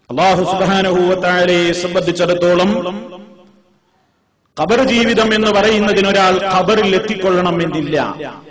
അള്ളാഹു സുബാനഹൂവത്തായാലയെ സംബന്ധിച്ചിടത്തോളം ഖബർ ജീവിതം എന്ന് പറയുന്നതിന് ഒരാൾ ഖബറിൽ എത്തിക്കൊള്ളണം എന്നില്ല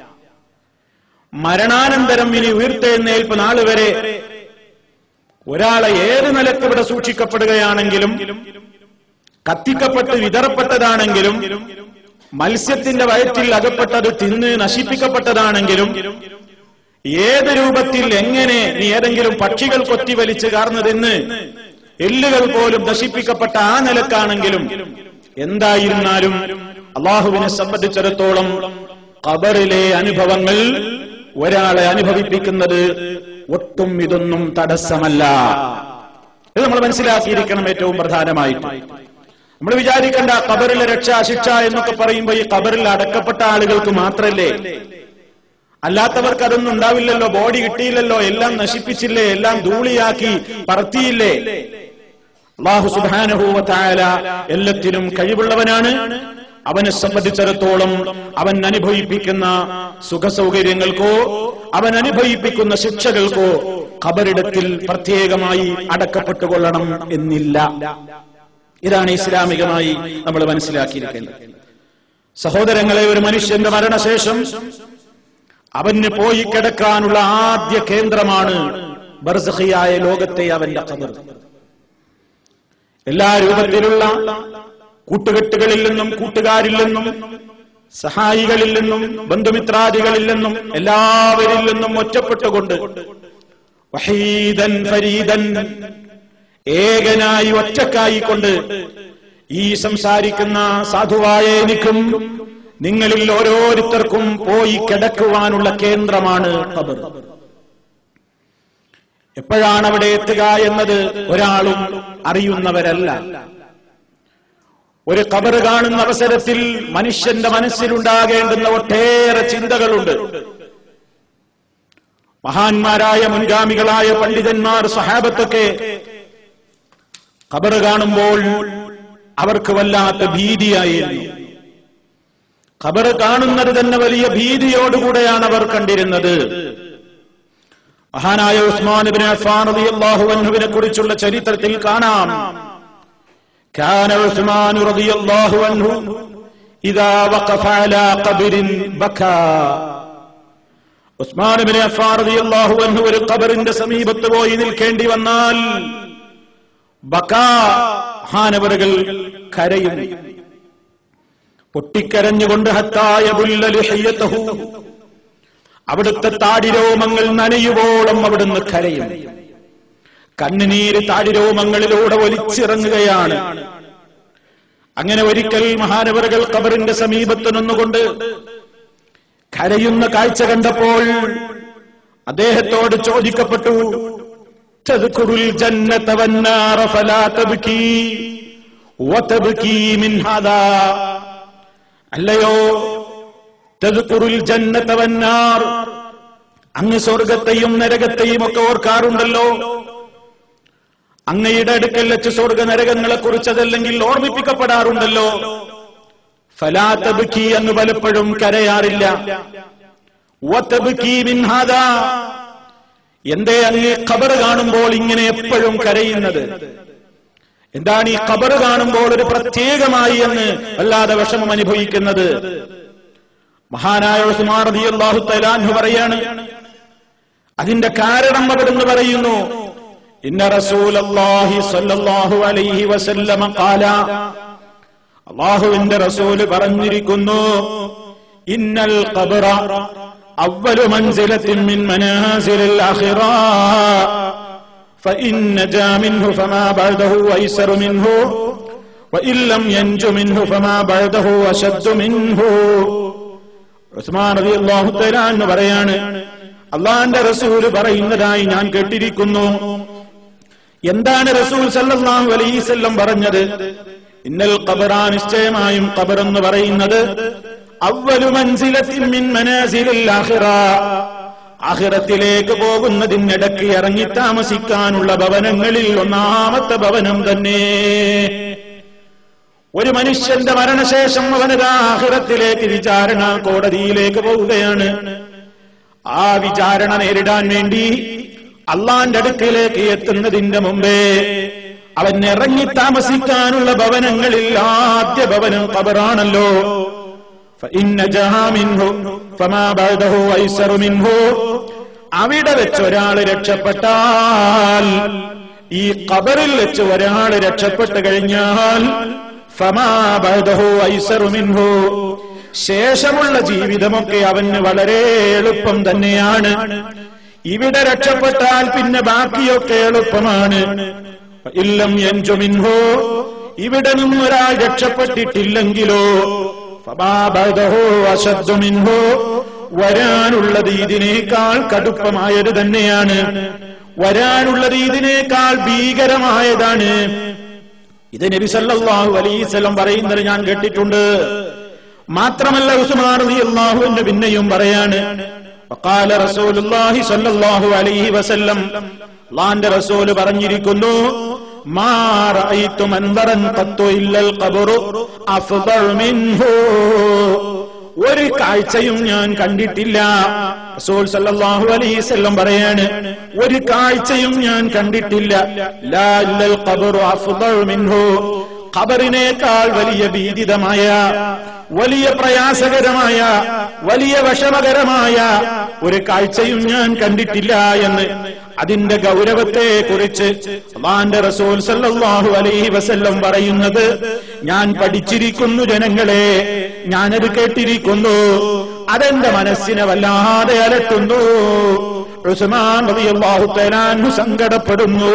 മരണാനന്തരം ഇനി ഉയർത്തെഴുന്നേൽപ്പ് നാൾ വരെ ഒരാളെ ഏത് നിലക്ക് ഇവിടെ സൂക്ഷിക്കപ്പെടുകയാണെങ്കിലും കത്തിക്കപ്പെട്ട് വിതറപ്പെട്ടതാണെങ്കിലും മത്സ്യത്തിന്റെ വയറ്റിൽ അകപ്പെട്ടത് തിന്ന് നശിപ്പിക്കപ്പെട്ടതാണെങ്കിലും ഏത് രൂപത്തിൽ എങ്ങനെ നീ ഏതെങ്കിലും പക്ഷികൾ കൊത്തി വലിച്ച് കാർന്നതെന്ന് എല്ലുകൾ പോലും നശിപ്പിക്കപ്പെട്ട ആ നിലക്കാണെങ്കിലും എന്തായിരുന്നാലും അള്ളാഹുവിനെ സംബന്ധിച്ചിടത്തോളം ഖബറിലെ അനുഭവങ്ങൾ ഒരാളെ അനുഭവിപ്പിക്കുന്നത് ഒട്ടും ഇതൊന്നും തടസ്സമല്ല ഇത് നമ്മൾ മനസ്സിലാക്കിയിരിക്കണം ഏറ്റവും പ്രധാനമായിട്ട് നമ്മൾ വിചാരിക്കേണ്ട ഖബറിലെ രക്ഷ ശിക്ഷ എന്നൊക്കെ പറയുമ്പോൾ ഈ ഖബറിൽ അടക്കപ്പെട്ട ആളുകൾക്ക് മാത്രല്ലേ അല്ലാത്തവർക്ക് അതൊന്നും ഉണ്ടാവില്ലല്ലോ ബോഡി കിട്ടിയില്ലല്ലോ എല്ലാം നശിപ്പിച്ചില്ലേ എല്ലാം ധൂളിയാക്കി പറത്തിയില്ലേ അള്ളാഹു സുബാനഹൂവത്തായ എല്ലാത്തിനും കഴിവുള്ളവനാണ് അവനെ സംബന്ധിച്ചിടത്തോളം അവൻ അനുഭവിപ്പിക്കുന്ന സുഖസൗകര്യങ്ങൾക്കോ അവൻ അനുഭവിപ്പിക്കുന്ന ശിക്ഷകൾക്കോ ഖബറിടത്തിൽ പ്രത്യേകമായി അടക്കപ്പെട്ടുകൊള്ളണം എന്നില്ല ഇതാണ് ഇസ്ലാമികമായി നമ്മൾ മനസ്സിലാക്കിയിരിക്കേണ്ടത് സഹോദരങ്ങളെ ഒരു മനുഷ്യന്റെ മരണശേഷം അവന് പോയി കിടക്കാനുള്ള ആദ്യ കേന്ദ്രമാണ് ബർസഹിയായ ലോകത്തെ അവന്റെ ഖബർ എല്ലാ രൂപത്തിലുള്ള കൂട്ടുകെട്ടുകളിൽ നിന്നും കൂട്ടുകാരിൽ നിന്നും സഹായികളിൽ നിന്നും ബന്ധുമിത്രാദികളിൽ നിന്നും എല്ലാവരിൽ നിന്നും ഒറ്റപ്പെട്ടുകൊണ്ട് വഹീദൻ ഫരീദൻ ഏകനായി ഒറ്റക്കായിക്കൊണ്ട് ഈ സംസാരിക്കുന്ന സാധുവായ എനിക്കും നിങ്ങളിൽ ഓരോരുത്തർക്കും പോയി കിടക്കുവാനുള്ള കേന്ദ്രമാണ് ഖബർ എപ്പോഴാണ് അവിടെ എത്തുക എന്നത് ഒരാളും അറിയുന്നവരല്ല ഒരു ഖബർ കാണുന്ന അവസരത്തിൽ മനുഷ്യന്റെ മനസ്സിലുണ്ടാകേണ്ടുന്ന ഒട്ടേറെ ചിന്തകളുണ്ട് മഹാന്മാരായ മുൻഗാമികളായ പണ്ഡിതന്മാർ സഹാബത്തൊക്കെ ഖബർ കാണുമ്പോൾ അവർക്ക് വല്ലാത്ത ഭീതിയായിരുന്നു ഖബർ കാണുന്നത് തന്നെ വലിയ ഭീതിയോടുകൂടെയാണ് അവർ കണ്ടിരുന്നത് മഹാനായ ഉസ്മാൻ ബിൻ അഫ്ഫാൻ റളിയല്ലാഹു അൻഹുവിനെ കുറിച്ചുള്ള ചരിത്രത്തിൽ കാണാം كان عثمان رضي الله عنه إذا وقف على قبر بكى ഉസ്മാൻ ബിൻ അഫ്ഫാൻ റളിയല്ലാഹു അൻഹു ഒരു ഖബറിന്റെ സമീപത്ത് പോയി നിൽക്കേണ്ടി വന്നാൽ ബക്കാ ഹാനവറുകൾ കരയും പൊട്ടിക്കരഞ്ഞുകൊണ്ട് ഹത്തായ ബുല്ലലുഹയ്യത്തഹു അവിടുത്തെ താടിരോമങ്ങൾ നനയുവോളം അവിടുന്ന് കരയും കണ്ണുനീര് താടിരോമങ്ങളിലൂടെ ഒലിച്ചിറങ്ങുകയാണ് അങ്ങനെ ഒരിക്കൽ മഹാനവറുകൾ കബറിന്റെ സമീപത്ത് നിന്നുകൊണ്ട് കരയുന്ന കാഴ്ച കണ്ടപ്പോൾ അദ്ദേഹത്തോട് ചോദിക്കപ്പെട്ടു തദ്കുറുൽ ജന്നത വന്നാറ ഫലാ തബ്കീ വതബ്കീ മിൻ ഹാദാ അല്ലയോ തദ്കുറുൽ ജന്നത വന്നാർ അങ്ങ് സ്വർഗത്തെയും നരകത്തെയും ഒക്കെ ഓർക്കാറുണ്ടല്ലോ അങ്ങയുടെ അടുക്കൽ വെച്ച് സ്വർഗ നരകങ്ങളെ കുറിച്ചതല്ലെങ്കിൽ ഓർമ്മിപ്പിക്കപ്പെടാറുണ്ടല്ലോ ഫലാത്തബുക്കി എന്ന് പലപ്പോഴും കരയാറില്ല വതബ്കീ മിൻ ഹാദാ. എന്തേ അങ്ങ് ഖബർ കാണുമ്പോൾ ഇങ്ങനെ എപ്പോഴും കരയുന്നത് എന്താണ് ഈ ഖബർ കാണുമ്പോൾ ഒരു പ്രത്യേകമായി എന്ന് വല്ലാതെ വിഷമം അനുഭവിക്കുന്നത് മഹാനായ ഉസ്മാൻ റളിയല്ലാഹു തആല അൻഹു പറയാണ് അതിന്റെ കാരണം അവിടുന്ന് പറയുന്നു ഇന്ന റസൂലല്ലാഹി സ്വല്ലല്ലാഹു അലൈഹി വസല്ലമ ഖാല അള്ളാഹുവിന്റെ റസൂല് പറഞ്ഞിരിക്കുന്നു ഇന്നൽ ഖബറ അവലു മൻസിലത്തിൻ മിൻ മനാസിലിൽ ആഖിറ فإن نجا منه فما بعده أيسر منه وإن لم ينج منه فما بعده أشد منه ഉസ്മാൻ റളിയല്ലാഹു തആല എന്ന് പറയാണ് അള്ളാന്റെ റസൂല് പറയുന്നതായി ഞാൻ കേട്ടിരിക്കുന്നു എന്താണ് റസൂൽ സല്ലല്ലാഹു അലൈഹി വസല്ലം പറഞ്ഞത് ഇന്നൽ ഖബറ നിശ്ചയമായും ഖബർ എന്ന് പറയുന്നത് അവ്വലു മൻസിലത്തിൻ മിൻ മനാസിലിൽ ആഖിറ ആഖിറത്തിലേക്ക് പോകുന്നതിനിടയ്ക്ക് ഇറങ്ങി താമസിക്കാനുള്ള ഭവനങ്ങളിൽ ഒന്നാമത്തെ ഭവനം തന്നെ ഒരു മനുഷ്യന്റെ മരണശേഷം അവനത് ആഖിറത്തിലേക്ക് വിചാരണ കോടതിയിലേക്ക് പോവുകയാണ് ആ വിചാരണ നേരിടാൻ വേണ്ടി അള്ളാന്റെ അടുക്കലേക്ക് എത്തുന്നതിന്റെ മുമ്പേ അവൻ ഇറങ്ങി താമസിക്കാനുള്ള ഭവനങ്ങളിൽ ആദ്യ ഭവനം ഖബറാണല്ലോ فإن جاء منه فما بعده أيسر منه അവിടെ വെച്ച് ഒരാൾ രക്ഷപ്പെട്ടാൽ ഈ ഖബറിൽ വെച്ച് ഒരാൾ രക്ഷപ്പെട്ടു കഴിഞ്ഞാൽ ഫമാ ബഅദഹു ഐസറു മിൻഹു ശേഷമുള്ള ജീവിതമൊക്കെ അവന് വളരെ എളുപ്പം തന്നെയാണ് ഇവിടെ രക്ഷപ്പെട്ടാൽ പിന്നെ ബാക്കിയൊക്കെ എളുപ്പമാണ് ഇല്ലം എൻജുമിൻഹോ ഇവിടെ നിന്നും ഒരാൾ രക്ഷപ്പെട്ടിട്ടില്ലെങ്കിലോ ഫമാബദഹു അശദ്ദു മിൻഹു വരാനുള്ളത് ഇതിനേക്കാൾ കടുപ്പമായത് തന്നെയാണ് വരാനുള്ളത് ഇതിനേക്കാൾ ഭീകരമായതാണ് ഇത് നബി സല്ലല്ലാഹു അലൈഹി വസല്ലം പറയുന്നത് ഞാൻ കേട്ടിട്ടുണ്ട് മാത്രമല്ല ഉസ്മാൻ റളിയല്ലാഹു അൻഹു പിന്നെയും പറയാണ് وقال رسول الله صلى الله عليه وسلم അള്ളാന്റെ റസൂല് പറഞ്ഞിരിക്കുന്നു മാ റഅയ്തു മൻദറൻ ഖത്തു ഇല്ലൽ ഖബ്റു അഫ്ദൽ മിൻഹു ഒരു കാഴ്ചയും ഞാൻ കണ്ടിട്ടില്ല റസൂൽ സല്ലല്ലാഹു അലൈഹി വസല്ലം പറയാണ് ഒരു കാഴ്ചയും ഞാൻ കണ്ടിട്ടില്ല ലാ ഇല്ലൽ ഖബ്റു അഫ്ദൽ മിൻഹു ഖബറിനേക്കാൾ വലിയ ഭീതിതമായ വലിയ പ്രയാസകരമായ വലിയ വിഷമകരമായ ഒരു കാഴ്ചയും ഞാൻ കണ്ടിട്ടില്ല എന്ന് അതിന്റെ ഗൗരവത്തെ കുറിച്ച് അള്ളാന്റെ റസൂൽ സല്ലല്ലാഹു അലൈഹി വസല്ലം പറയുന്നത് ഞാൻ പഠിച്ചിരിക്കുന്നു ജനങ്ങളെ ഞാനത് കേട്ടിരിക്കുന്നു അതെന്റെ മനസ്സിനെ വല്ലാതെ അലട്ടുന്നു ഉസ്മാൻ റളിയല്ലാഹു തആല അൻഹു സങ്കടപ്പെടുന്നു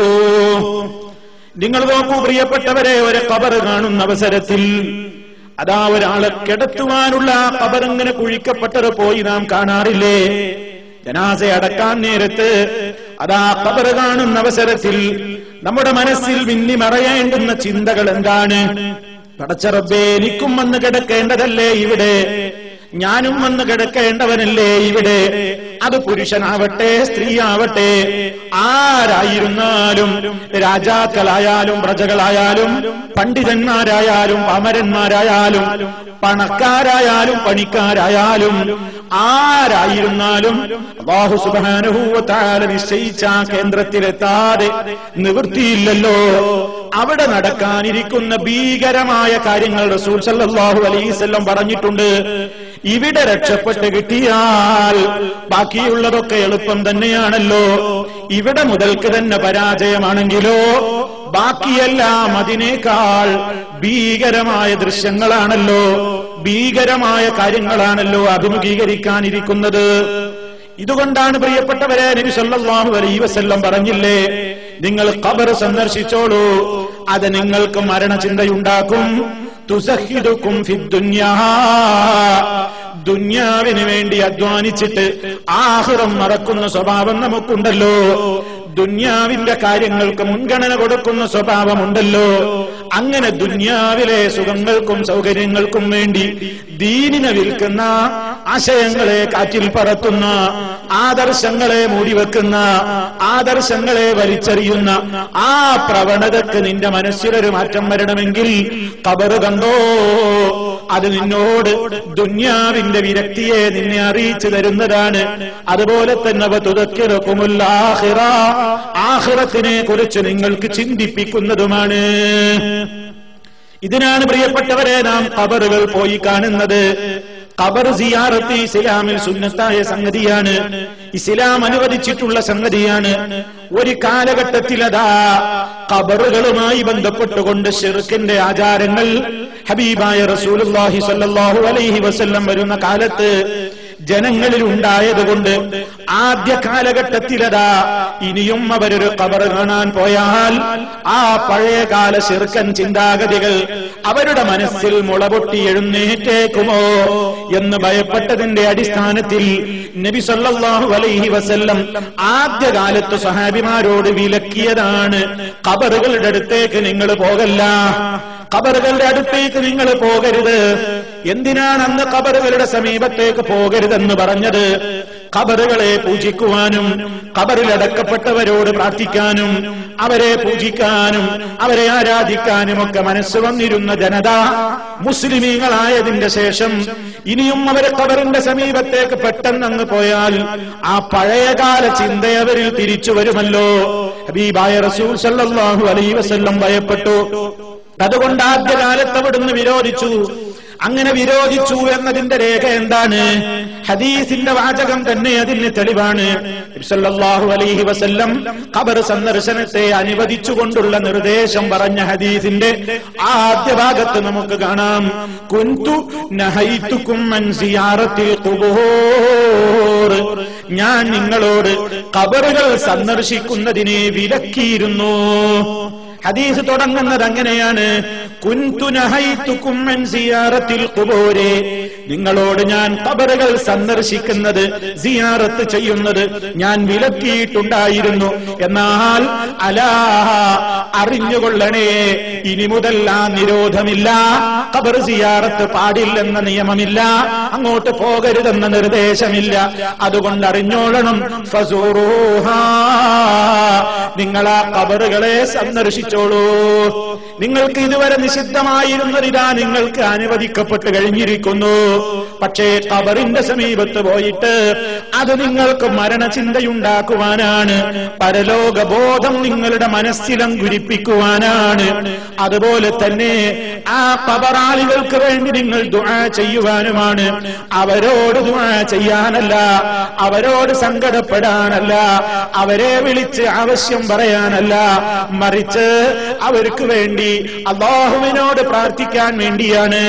നിങ്ങൾ നോക്കൂ പ്രിയപ്പെട്ടവരെ ഒരു കബർ കാണുന്ന അവസരത്തിൽ അതാ ഒരാളെ കിടത്തുവാനുള്ള ആ കബറിങ്ങനെ കുഴിക്കപ്പെട്ടത് പോയി നാം കാണാറില്ലേ ജനാസ അടക്കാൻ നേരത്ത് അതാ കബർ കാണുന്ന അവസരത്തിൽ നമ്മുടെ മനസ്സിൽ മിന്നി മറയേണ്ടുന്ന ചിന്തകൾ എന്താണ് പടച്ചറബേ എനിക്കും വന്ന് കിടക്കേണ്ടതല്ലേ ഇവിടെ ഞാനും വന്ന് കിടക്കേണ്ടവനല്ലേ ഇവിടെ അത് പുരുഷനാവട്ടെ സ്ത്രീയാവട്ടെ ആരായിരുന്നാലും രാജാക്കളായാലും പ്രജകളായാലും പണ്ഡിതന്മാരായാലും പാമരന്മാരായാലും പണക്കാരായാലും പണിക്കാരായാലും ആരായിരുന്നാലും അള്ളാഹു സുബാനുഭൂവത്താല നിശ്ചയിച്ച ആ കേന്ദ്രത്തിലെത്താതെ നിവൃത്തിയില്ലല്ലോ അവിടെ നടക്കാനിരിക്കുന്ന ഭീകരമായ കാര്യങ്ങൾ റസൂൽ സല്ലല്ലാഹു അലൈവല്ലം പറഞ്ഞിട്ടുണ്ട് ഇവിടെ രക്ഷപ്പെട്ട് കിട്ടിയാൽ ബാക്കിയുള്ളതൊക്കെ എളുപ്പം തന്നെയാണല്ലോ ഇവിടെ മുതൽക്ക് തന്നെ പരാജയമാണെങ്കിലോ ബാക്കിയെല്ലാം അതിനേക്കാൾ ഭീകരമായ ദൃശ്യങ്ങളാണല്ലോ ഭീകരമായ കാര്യങ്ങളാണല്ലോ അഭിമുഖീകരിക്കാനിരിക്കുന്നത് ഇതുകൊണ്ടാണ് പ്രിയപ്പെട്ടവരെ നബി സല്ലല്ലാഹു അലൈഹി വസല്ലം പറഞ്ഞില്ലേ നിങ്ങൾ ഖബർ സന്ദർശിച്ചോളൂ അത് നിങ്ങൾക്ക് മരണചിന്തയുണ്ടാക്കും തുസഹിദുക്കും ഫിദ്ദുന്യാ ദുന്യാവിന് വേണ്ടി അധ്വാനിച്ചിട്ട് ആഹുറം മറക്കുന്ന സ്വഭാവം നമുക്കുണ്ടല്ലോ ദുന്യാവിന്റെ കാര്യങ്ങൾക്ക് മുൻഗണന കൊടുക്കുന്ന സ്വഭാവമുണ്ടല്ലോ അങ്ങനെ ദുന്യാവിലെ സുഖങ്ങൾക്കും സൗകര്യങ്ങൾക്കും വേണ്ടി ദീനിനെ വിൽക്കുന്ന ആശയങ്ങളെ കാറ്റിൽ പറത്തുന്ന ആദർശങ്ങളെ മൂടിവെക്കുന്ന ആദർശങ്ങളെ വലിച്ചെറിയുന്ന ആ പ്രവണതക്ക് നിന്റെ മനസ്സിലൊരു മാറ്റം വരണമെങ്കിൽ കബറ് കണ്ടോ അത് നിന്നോട് ദുന്യാവിന്റെ വിരക്തിയെ നിന്നെ അറിയിച്ചു തരുന്നതാണ് അതുപോലെ തന്നെ അവ തുതക്കിറക്കുമുള്ള ആഹിറത്തിനെ കുറിച്ച് നിങ്ങൾക്ക് ചിന്തിപ്പിക്കുന്നതുമാണ് ഇതിനാണ് പ്രിയപ്പെട്ടവരെ നാം കബറുകൾ പോയി കാണുന്നത് ഖബർ സിയാറത്ത് ഇസ്ലാമിൽ സുന്നത്തായ സംഗതിയാണ് ഇസ്ലാം അനുവദിച്ചിട്ടുള്ള സംഗതിയാണ് ഒരു കാലഘട്ടത്തിൽ അതാ ഖബറുകളുമായി ബന്ധപ്പെട്ടുകൊണ്ട് ഷിർക്കിന്റെ ആചാരങ്ങൾ ഹബീബായ റസൂലുള്ളാഹി സ്വല്ലല്ലാഹു അലൈഹി വസല്ലം വരുന്ന കാലത്ത് ജനങ്ങളിൽ ഉണ്ടായതുകൊണ്ട് ആദ്യ കാലഘട്ടത്തിലതാ ഇനിയും അവരൊരു കബർ കാണാൻ പോയാൽ ആ പഴയകാല ശിർക്കൻ ചിന്താഗതികൾ അവരുടെ മനസ്സിൽ മുളപൊട്ടി എഴുന്നേറ്റേക്കുമോ എന്ന് ഭയപ്പെട്ടതിന്റെ അടിസ്ഥാനത്തിൽ നബി സല്ലല്ലാഹു അലൈഹി വസല്ലം ആദ്യകാലത്ത് സഹാബിമാരോട് വിലക്കിയതാണ് കബറുകളുടെ അടുത്തേക്ക് നിങ്ങൾ പോകല്ല ഖബറുകളുടെ അടുത്തേക്ക് നിങ്ങൾ പോകരുത് എന്തിനാണ് അന്ന് ഖബറുകളുടെ സമീപത്തേക്ക് പോകരുതെന്ന് പറഞ്ഞത് ഖബറുകളെ പൂജിക്കുവാനും ഖബറിൽ അടക്കപ്പെട്ടവരോട് പ്രാർത്ഥിക്കാനും അവരെ പൂജിക്കാനും അവരെ ആരാധിക്കാനും ഒക്കെ മനസ്സ് വന്നിരുന്ന ജനത മുസ്ലിമീങ്ങളായതിന്റെ ശേഷം ഇനിയും അവരെ ഖബറിന്റെ സമീപത്തേക്ക് പെട്ടെന്ന് അങ്ങ് പോയാൽ ആ പഴയകാല ചിന്തയവരിൽ തിരിച്ചു വരുമല്ലോ ഹബീബായ റസൂൽ സല്ലല്ലാഹു അലൈഹി വസല്ലം ഭയപ്പെട്ടു അതുകൊണ്ട് ആദ്യകാലത്ത് അവിടുന്ന് വിരോധിച്ചു അങ്ങനെ വിരോധിച്ചു എന്നതിന്റെ രേഖ എന്താണ് ഹദീസിന്റെ വാചകം തന്നെ അതിന് തെളിവാണ് സല്ലല്ലാഹു അലൈഹി വസല്ലം ഖബർ സന്ദർശനത്തെ അനുവദിച്ചുകൊണ്ടുള്ള നിർദ്ദേശം പറഞ്ഞ ഹദീസിന്റെ ആദ്യ ഭാഗത്ത് നമുക്ക് കാണാം കുന്തു നഹൈതുക്കും മൻ സിയാറത്തിൽ ഖുബൂർ ഞാൻ നിങ്ങളോട് ഖബറുകൾ സന്ദർശിക്കുന്നതിനെ വിലക്കിയിരുന്നു ഹദീസ് തുടങ്ങുന്നത് അങ്ങനെയാണ് കുൻതുനഹൈത്തുക്കും മൻ സിയാറത്തിൽ ഖുബൂരി നിങ്ങളോട് ഞാൻ ഖബറുകൾ സന്ദർശിക്കുന്നത് സിയാറത്ത് ചെയ്യുന്നത് ഞാൻ വിലക്കിയിട്ടുണ്ടായിരുന്നു എന്നാൽ അലാ അറിഞ്ഞുകൊള്ളണേ ഇനി മുതൽ ആ നിരോധമില്ല ഖബർ സിയാറത്ത് പാടില്ലെന്ന നിയമമില്ല അങ്ങോട്ട് പോകരുതെന്ന നിർദ്ദേശമില്ല അതുകൊണ്ട് അറിഞ്ഞോളണം ഫസൂറൂഹാ നിങ്ങൾ ആ ഖബറുകളെ സന്ദർശിച്ചോളൂ നിങ്ങൾക്ക് ഇതുവരെ നിഷിദ്ധമായിരുന്നതിനാ നിങ്ങൾക്ക് അനുവദിക്കപ്പെട്ട് കഴിഞ്ഞിരിക്കുന്നു പക്ഷേ ഖബറിന്റെ സമീപത്ത് പോയിട്ട് അത് നിങ്ങൾക്ക് മരണചിന്തയുണ്ടാക്കുവാനാണ് പരലോക ബോധം നിങ്ങളുടെ മനസ്സിലങ്കുരിപ്പിക്കുവാനാണ് അതുപോലെ തന്നെ ആ ഖബറാളികൾക്ക് വേണ്ടി നിങ്ങൾ ദുആ ചെയ്യുവാനുമാണ് അവരോട് ദുആ ചെയ്യാനല്ല അവരോട് സങ്കടപ്പെടാനല്ല അവരെ വിളിച്ച് ആവശ്യം പറയാനല്ല മറിച്ച് അവർക്ക് വേണ്ടി അള്ളാഹുവിനോട് പ്രാർത്ഥിക്കാൻ വേണ്ടിയാണ്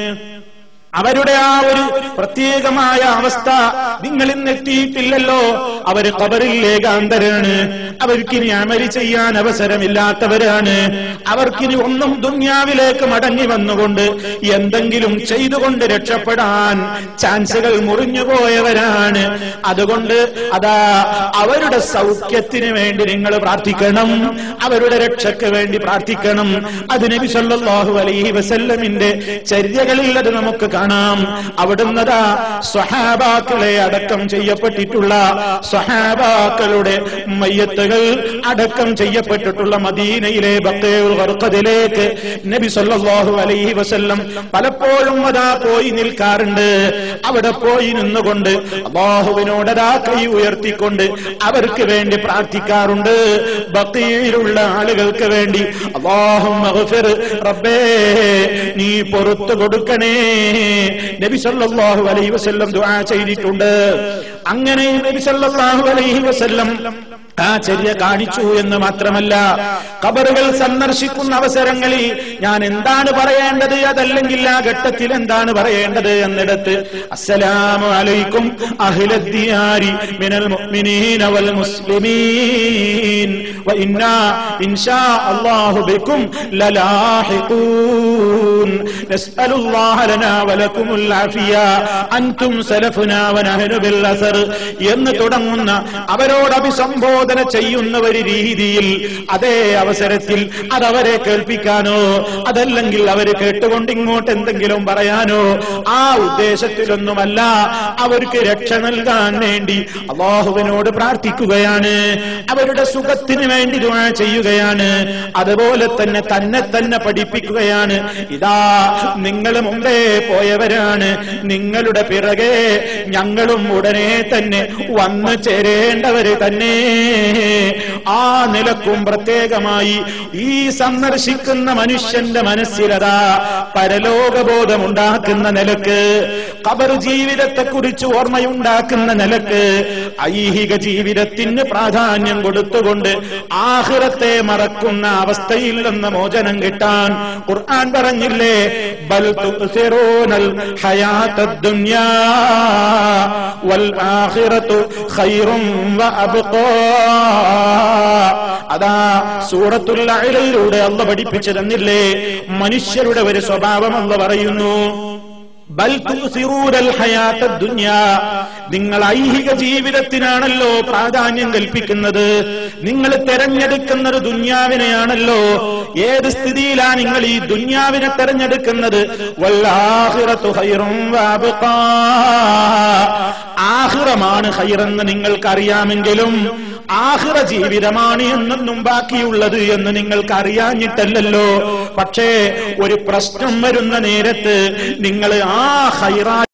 അവരുടെ ആ ഒരു പ്രത്യേകമായ അവസ്ഥ നിങ്ങൾ ഇന്ന് എത്തിയിട്ടില്ലല്ലോ അവര് കബറിൽ ഏകാന്തരാണ് അവർക്കിനി അമരി ചെയ്യാൻ അവസരമില്ലാത്തവരാണ് അവർക്കിനി ഒന്നും ദുന്യാവിലേക്ക് മടങ്ങി വന്നുകൊണ്ട് എന്തെങ്കിലും ചെയ്തുകൊണ്ട് രക്ഷപ്പെടാൻ ചാൻസുകൾ മുറിഞ്ഞുപോയവരാണ് അതുകൊണ്ട് അതാ അവരുടെ സൗഖ്യത്തിന് വേണ്ടി നിങ്ങൾ പ്രാർത്ഥിക്കണം അവരുടെ രക്ഷയ്ക്ക് വേണ്ടി പ്രാർത്ഥിക്കണം അത് നബി സല്ലല്ലാഹു അലൈഹി വസല്ലമിന്റെ ചര്യകളിൽ അത് നമുക്ക് കാണാം അവിടുന്നതാ സ്വഹാബാക്കളെ അടക്കം ചെയ്യപ്പെട്ടിട്ടുള്ള സ്വഹാബാക്കളുടെ മയ്യത്തുകൾ അടക്കം ചെയ്യപ്പെട്ടിട്ടുള്ള മദീനയിലെ ബക്കേൽ വർക്കതിലേക്ക് നബി സല്ലല്ലാഹു അലൈഹി വസല്ലം പലപ്പോഴും അതാ പോയി നിൽക്കാറുണ്ട് അവിടെ പോയി നിന്നുകൊണ്ട് അള്ളാഹുവിനോടതാ കൈ ഉയർത്തിക്കൊണ്ട് അവർക്ക് വേണ്ടി പ്രാർത്ഥിക്കാറുണ്ട് ബക്കയിലുള്ള ആളുകൾക്ക് വേണ്ടി അള്ളാഹു റബ്ബേ നീ പുറത്തു കൊടുക്കണേ നബി സല്ലല്ലാഹു അലൈഹി വസല്ലം ദുആ ചെയ്തിട്ടുണ്ട് അങ്ങനെ നബി സല്ലല്ലാഹു അലൈഹി വസല്ലം ആ ചര്യ കാണിച്ചു എന്ന് മാത്രമല്ല കബറുകൾ സന്ദർശിക്കുന്ന അവസരങ്ങളിൽ ഞാൻ എന്താണ് പറയേണ്ടത് അതല്ലെങ്കിൽ ആ ഘട്ടത്തിൽ എന്താണ് പറയേണ്ടത് എന്നിടത്ത് അസ്സലാമു അലൈക്കും അഹ്ലദ്ദിയാരി മിനൽ മുഅ്മിനീന വൽ മുസ്ലിമീൻ വ ഇന്നാ ഇൻഷാ അല്ലാഹു ബിക്കും ലലാഹിഖൂൻ നസ്അലുല്ലാഹ ലനാ വലക്കുമുൽ ആഫിയ അൻതും സലഫുനാ വനഹ്നു ബിൽ അസർ എന്ന് തുടങ്ങുന്ന അവരോട് അഭിസംബോധന ചെയ്യുന്ന ഒരു രീതിയിൽ അതേ അവസരത്തിൽ അതവരെ കേൾപ്പിക്കാനോ അതല്ലെങ്കിൽ അവര് കേട്ടുകൊണ്ട് ഇങ്ങോട്ട് എന്തെങ്കിലും പറയാനോ ആ ഉദ്ദേശത്തിലൊന്നുമല്ല അവർക്ക് രക്ഷ നൽകാൻ വേണ്ടി അള്ളാഹുവിനോട് പ്രാർത്ഥിക്കുകയാണ് അവരുടെ സുഖത്തിന് വേണ്ടി ദുആ ചെയ്യുകയാണ് അതുപോലെ തന്നെ തന്നെ തന്നെ പഠിപ്പിക്കുകയാണ് ഇതാ നിങ്ങൾ മുമ്പേ പോയവരാണ് നിങ്ങളുടെ പിറകെ ഞങ്ങളും ഉടനെ തന്നെ വന്നു ചേരേണ്ടവര് തന്നെ ആ നിലക്കും പ്രത്യേകമായി ഈ സന്ദർശിക്കുന്ന മനുഷ്യന്റെ മനസ്സിലതാ പരലോകബോധമുണ്ടാക്കുന്ന നിലക്ക് കബർ ജീവിതത്തെക്കുറിച്ച് ഓർമ്മയുണ്ടാക്കുന്ന നിലക്ക് ഐഹിക ജീവിതത്തിന് പ്രാധാന്യം കൊടുത്തുകൊണ്ട് ആഹ്റത്തെ മറക്കുന്ന അവസ്ഥയിൽ നിന്ന് മോചനം കിട്ടാൻ ഖുർആൻ പറഞ്ഞില്ലേ ബൽ തുസിറൂനൽ ഹയാത്തദ് ദുനിയാ വൽ ആഖിറത്തു ഖൈറും വ അബ്ഖാ അതാ സൂറത്തുൽ അഅലയിലൂടെ അല്ല പഠിപ്പിച്ചു തന്നില്ലേ മനുഷ്യരുടെ ഒരു സ്വഭാവം അല്ല പറയുന്നു ബൽ തുസിറൂനൽ ഹയാത്ത ദുനിയാ നിങ്ങൾ ഐഹിക ജീവിതത്തിനാണല്ലോ പ്രാധാന്യം കൽപ്പിക്കുന്നത് നിങ്ങൾ തെരഞ്ഞെടുക്കുന്നത് ദുന്യാവിനെയാണല്ലോ ഏത് സ്ഥിതിയിലാണ് നിങ്ങൾ ഈ ദുന്യാവിനെ തെരഞ്ഞെടുക്കുന്നത് വല്ലാഹിറത്തു ഖൈറും വഅബ്ഖാ. ആഹിറമാണ് ഹൈറെന്ന് നിങ്ങൾക്കറിയാമെങ്കിലും ആഹിറ ജീവിതമാണ് എന്നെന്നും ബാക്കിയുള്ളത് എന്ന് നിങ്ങൾക്ക് അറിയാഞ്ഞിട്ടല്ലല്ലോ പക്ഷേ ഒരു പ്രശ്നം വരുന്ന നേരത്ത് നിങ്ങൾ ആ ഹൈറാ